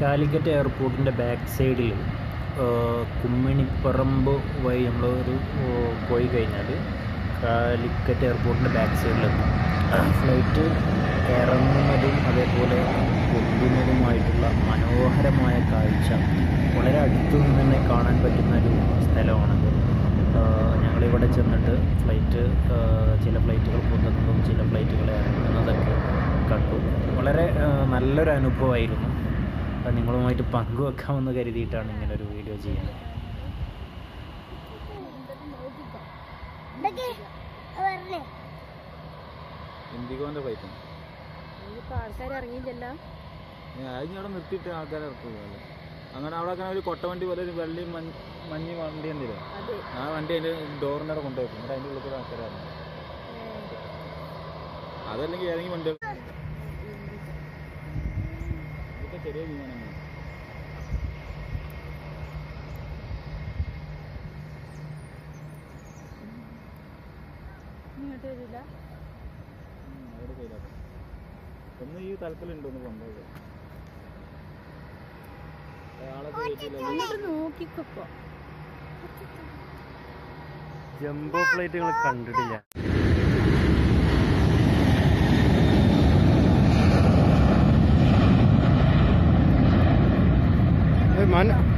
കാലിക്കറ്റ് എയർപോർട്ടിൻ്റെ ബാക്ക് സൈഡിൽ കുമ്മിണിപ്പറമ്പ് വഴി നമ്മൾ ഒരു ഏഹ്, പോയി കഴിഞ്ഞാൽ കാലിക്കറ്റ് എയർപോർട്ടിൻ്റെ ബാക്ക് സൈഡിലെത്തും ഫ്ലൈറ്റ് ഇറങ്ങുന്നതും അതേപോലെ പൊന്തുന്നതുമായിട്ടുള്ള മനോഹരമായ കാഴ്ച വളരെ അടുത്തു നിന്ന് തന്നെ കാണാൻ പറ്റുന്ന ഒരു സ്ഥലമാണത് ആഹ് ഞങ്ങളിവിടെ ചെന്നിട്ട് ഫ്ലൈറ്റ് ആഹ് ചില ഫ്ലൈറ്റുകൾ പൊന്തുന്നതും ചില ഫ്ലൈറ്റുകൾ ഇറങ്ങുന്നതൊക്കെ കണ്ടു വളരെ ആഹ് നല്ലൊരു അനുഭവമായിരുന്നു അത് നിങ്ങളുമായിട്ട് പങ്കുവെക്കാമെന്ന് കരുതിയിട്ടാണ് ഇങ്ങനെ ഒരു വീഡിയോ ചെയ്യുന്നത് എന്തൊക്കെ പറഞ്ഞേ ഇൻഡിഗോന്റെ ഫ്ലൈറ്റ് ഇനിയിപ്പോ ആൾക്കാർ ഇറങ്ങിയില്ലല്ലോ അതിന് അവിടെ നിർത്തിയിട്ട് ആൾക്കാരെ ഇറക്കുകയല്ലേ അങ്ങനെ അവിടെ അങ്ങനെ ഒരു കൊട്ട വണ്ടി പോലെ ഒരു വെള്ളയും മഞ്ഞ മഞ്ഞ വണ്ടി എന്തില്ലേ അതെ ആ വണ്ടി അതിന്റെ ഡോറിൻ്റെ അവിടെ കൊണ്ടുപോയി എന്നിട്ട് അതിൻ്റെ ഉള്ളിൽ കൂടെ ആൾക്കാരെ ഇറങ്ങി അതല്ലെങ്കിൽ ഏതെങ്കിലും വണ്ടി ഇതൊക്കെ ചെറിയ വിമാനങ്ങൾ ഇങ്ങോട്ട് വരില്ല അവിടെ ചെയ്താൽ ഒന്ന് ഈ തലത്തിലുണ്ട് ഒന്ന് കൊണ്ടുപോയി അയാളെ കയറ്റിയില്ല ഇങ്ങോട്ട് നോക്കിക്കോ ജംബോ ഫ്ലൈറ്റുകൾ കണ്ടിട്ടില്ല മന